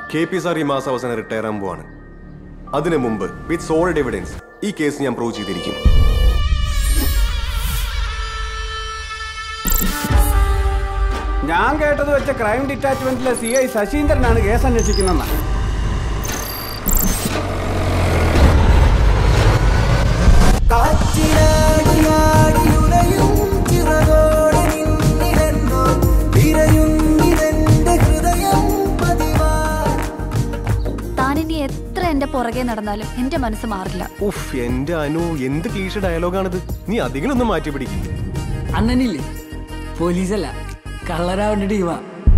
K P sir ഈ മാസം അവസാനം റിട്ടയർ ആകാൻ പോവാണ് അതിനു മുമ്പ് വിത്ത് സോളിഡ് എവിഡൻസ് ഈ കേസ് ഞാൻ പ്രൂവ് ചെയ്തിരിക്കും ഞാൻ കേട്ടത് വെച്ച ക്രൈം ഡിറ്റാച്ച്മെന്റിലെ സി ഐ ശശീന്ദ്രനാണ് കേസ് അന്വേഷിക്കുന്നതെന്ന് താനിനി എത്ര എന്റെ പുറകെ നടന്നാലും എന്റെ മനസ്സ് മാറില്ല ഉഫ് എന്റെ അനു എന്ത് ക്ലീഷ ഡയലോഗാണിത് നീ അധികം ഒന്ന് മാറ്റി പിടിക്കും അണ്ണനില്ലേ പോലീസല്ല കള്ളരാവണ്ട ടീമാ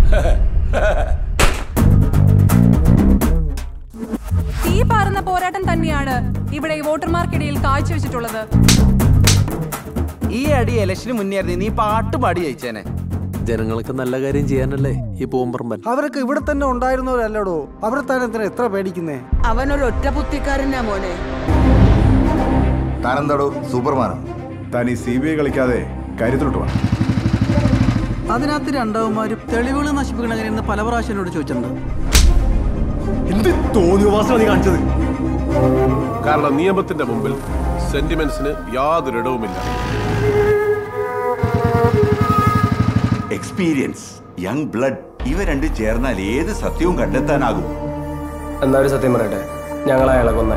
തീ പാറുന്ന പോരാട്ടം തന്നെയാണ് ഇവിടെ ഈ വോട്ടർമാർക്കിടയിൽ കാഴ്ചവെച്ചിട്ടുള്ളത് ഈ അടി ഇലക്ഷന് മുന്നേറി നീ പാട്ട് പാടി ജയിച്ചേനെ ജനങ്ങൾക്ക് നല്ല കാര്യം ചെയ്യാനല്ലേ ഈ പൂമ്പറമ്പൻ അവരൊക്കെ ഇവിടെ തന്നെ ഉണ്ടായിരുന്നവരല്ലടോ അവിടെ താൻ എന്തിനാ എത്ര പേടിക്കുന്നേ അവനൊരു ഒറ്റ ബുദ്ധിക്കാരനാ മോനെ താനെന്താടോ സൂപ്പർമാനോ താൻ ഈ സി ബി ഐ കളിക്കാതെ കാര്യത്തിലോട്ട് വേണം അതിനകത്ത് രണ്ടാവുമാരും തെളിവുകൾ നശിപ്പിക്കണ എങ്ങനെയെന്ന് പല പ്രാവശ്യം എന്നോട് ചോദിച്ചിട്ടുണ്ട് എന്ത് തോന്നിയ നീ കാണിച്ചത് കാരണം നിയമത്തിന്റെ മുമ്പിൽ സെന്റിമെന്റ്സിന് യാതൊരു ഇടവുമില്ല എക്സ്പീരിയൻസ് യങ് ബ്ലഡ് ഇവ രണ്ടും ചേർന്നാൽ ഏത് സത്യവും കണ്ടെത്താനാകും എന്നാ ഒരു സത്യം പറയട്ടെ ഞങ്ങൾ അയാളെ കൊന്നേ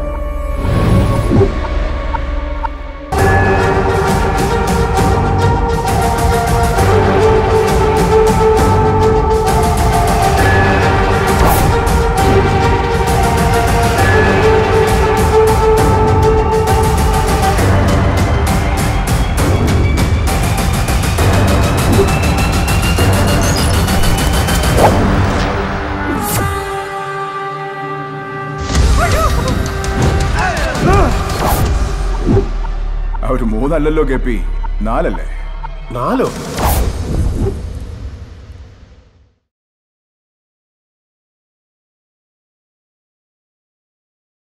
അവർ മൂന്നല്ലല്ലോ കെ പി നാലല്ലേ നാലോ